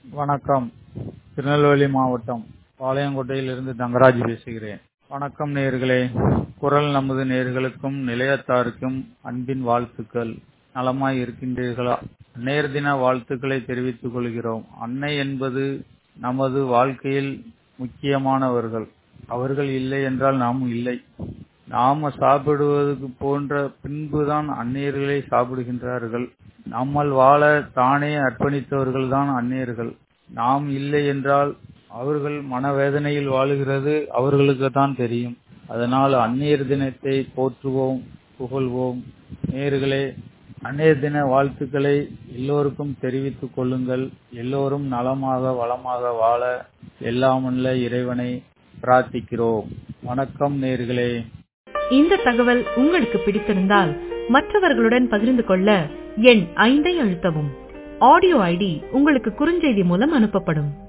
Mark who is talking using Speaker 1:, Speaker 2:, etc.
Speaker 1: வணக்கம் திருநெல்வேலி மாவட்டம் பாளையங்கோட்டையிலிருந்து தங்கராஜ் பேசுகிறேன் வணக்கம் நேர்களே குரல் நமது நேர்களுக்கும் நிலையத்தாருக்கும் அன்பின் வாழ்த்துக்கள் நலமாய் இருக்கின்றீர்களா நேர் தின வாழ்த்துக்களை தெரிவித்துக் கொள்கிறோம் அன்னை என்பது நமது வாழ்க்கையில் முக்கியமானவர்கள் அவர்கள் இல்லை என்றால் நாம் இல்லை நாம சாப்பிடுவதற்கு போன்ற பின்புதான் அந்நியர்களே சாப்பிடுகின்றார்கள் நம்மள் வாழ தானே அர்ப்பணித்தவர்கள் தான் அந்நியர்கள் நாம் இல்லை என்றால் அவர்கள் மனவேதனையில் வாழுகிறது அவர்களுக்கு தான் தெரியும் அதனால் அந்நியர் தினத்தை போற்றுவோம் புகழ்வோம் நேர்களே அந்நியர் தின வாழ்த்துக்களை எல்லோருக்கும் தெரிவித்துக் கொள்ளுங்கள் எல்லோரும் நலமாக வளமாக வாழ எல்லாமல்ல இறைவனை பிரார்த்திக்கிறோம் வணக்கம் நேர்களே
Speaker 2: இந்த தகவல் உங்களுக்கு பிடித்திருந்தால் மற்றவர்களுடன் பகிர்ந்து கொள்ள எண் ஐந்தை அழுத்தவும் ஆடியோ ஐடி உங்களுக்கு குறுஞ்செய்தி மூலம் அனுப்பப்படும்